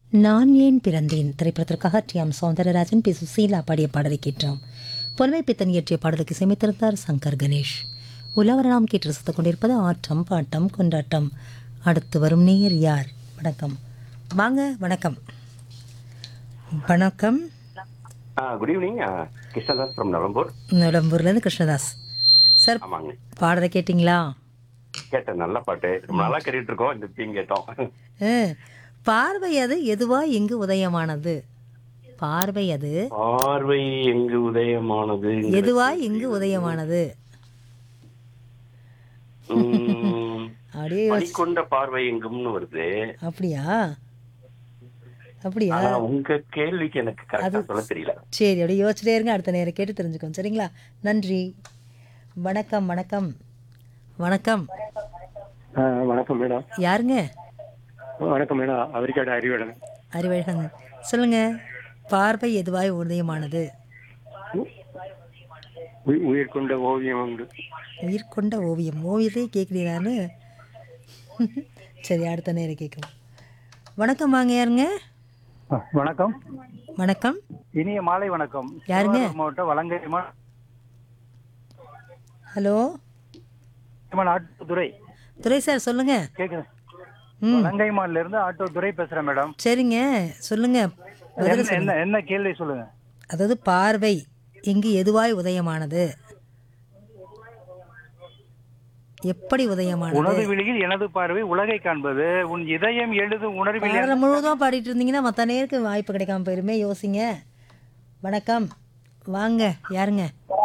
நான் ஏன் பிறந்தேன் திரைப்படத்திற்காக T M Soundararajan P Susheela பாடிய பாடலை கேட்டோம் புலமை பித்தன் இயற்றிய பாடலுக்கு இசையமைத்திருந்தார் சங்கர் கணேஷ் உலவர நாம் கேட்டு ரசித்துக் கொண்டிருப்பது ஆட்டம் பாட்டம் கொண்டாட்டம் அடுத்து வரும் நேயர் யார் வணக்கம் வாங்க வணக்கம் வணக்கம் good evening Krishnadas from Navampur நிலம்பூர்லேருந்து கிருஷ்ணதாஸ் சார் ஆமாங்க பாடலை கேட்டிங்களா கேட்டேன் நல்ல பாட்டு ரொம்ப நல்லா கேட்டுட்டு இருக்கோம் இந்த தீம் கேட்டோம் ஆ, பார்வை அது எதுவா எங்கு உதயமானது பார்வை அது பார்வை எங்கு உதயமானது எதுவா எங்கு உதயமானது உம், அப்படியே யோசி- பனிக்கொண்ட பார்வை எங்கும்னு வருது அப்படியா அப்படியா ஆனா உங்க கேள்விக்கு எனக்கு கரெக்டா சொல்ல தெரியல சரி அப்படியே யோசிச்சிட்டே இருங்க அடுத்த நேரம் கேட்டு தெரிஞ்சுக்கோங்க சரிங்களா நன்றி வணக்கம் வணக்கம் வணக்கம் வணக்கம் மேடம் யாருங்க வணக்கம் மேடம் அவரிக்காடு அறிவடன் அறிவழகன் சொல்லுங்க பார்வை எதுவாய் உதயமானது உயிர் கொண்ட ஓவியம் உண்டு உயிர் கொண்ட ஓவியம் ஓவியத்தை கேட்குறீங்களான்னு சரி அடுத்த நேரம் கேட்கும் வணக்கம் வாங்க யாருங்க வணக்கம் வணக்கம் இனிய மாலை வணக்கம் யாருங்க? திருவாரூர் மாவட்டம் வலங்கைமா ஹலோ ஆட்டோதுறை துரை சார் சொல்லுங்க கேக்குது ம் வலங்கைமான்ல இருந்து ஆட்டோ துறை பேசுறேன் மேடம் சரிங்க சொல்லுங்க பதில் என்ன- சொல்லுங்க என்ன என்ன கேள்வி சொல்லுங்க அதாவது பார்வை இங்கு எதுவாய் உதயமானது எப்படி உதயமானது உனது விழியில் எனது பார்வை உலகை காண்பது உன் இதயம் எழுதும் உணர்வில் பாடல முழுவதும் பாடிட்டு இருந்தீங்கன்னா மற்ற நேருக்கு வாய்ப்பு கிடைக்காம போயிருமே யோசிங்க வணக்கம் வாங்க யாருங்க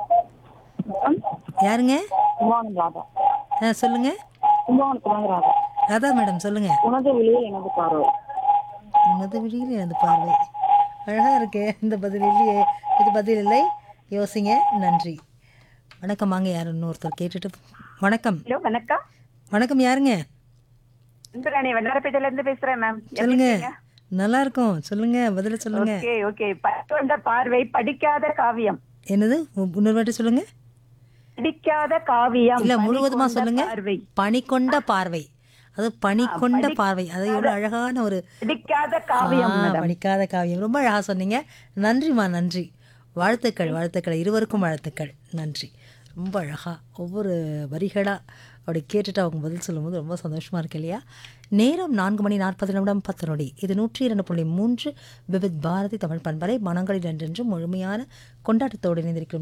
யாருங்க கும்பகோணம் ராதா ஆ சொல்லுங்க கும்பகோணத்துலாங்க ராதா ராதா மேடம் சொல்லுங்க உனது வெளியில் எனது பார்வை உனது விழியில் எனது பார்வை அழகா இருக்கே இந்த பதில் இல்லையே இது பதில் இல்லை யோசிங்க நன்றி வணக்கம் வாங்க யார் இன்னொருத்தர் கேட்டுட்டு வணக்கம் ஹலோ வணக்கம் வணக்கம் யாருங்க இந்திராணி வண்ணாரப்பேட்டையில இருந்து பேசுறேன் மேம் சொல்லுங்க நல்லா இருக்கும் சொல்லுங்க பதில சொல்லுங்க ஓகே ஓகே பட்டொண்ட பார்வை படிக்காத காவியம் என்னது உ- இன்னொரு வாட்டி சொல்லுங்க படிக்காத காவியம் இல்ல பனி முழுவதுமா கொண்ட சொல்லுங்க பார்வை பனி கொண்ட பார்வை அது பனி கொண்ட பார்வை அது எவ்வளவு அழகான ஒரு படிக்காத காவியம் ஆ, மேடம் படிக்காத காவியம் ரொம்ப அழகா சொன்னீங்க நன்றிம்மா நன்றி வாழ்த்துக்கள் வாழ்த்துக்கள் இருவருக்கும் வாழ்த்துக்கள் நன்றி ரொம்ப அழகா ஒவ்வொரு வரிகளா அப்படி கேட்டுட்டு அவங்க பதில் சொல்லும்போது ரொம்ப சந்தோஷமா இருக்கு இல்லையா நேரம் நான்கு மணி நாற்பது நிமிடம் பத்து நொடி இது நூற்றி இரண்டு புள்ளி மூன்று விவித் பாரதி தமிழ் பண்பலை மனங்களில் என்றென்றும் முழுமையான கொண்டாட்டத்தோடு இணைந்திருக்கிறோம்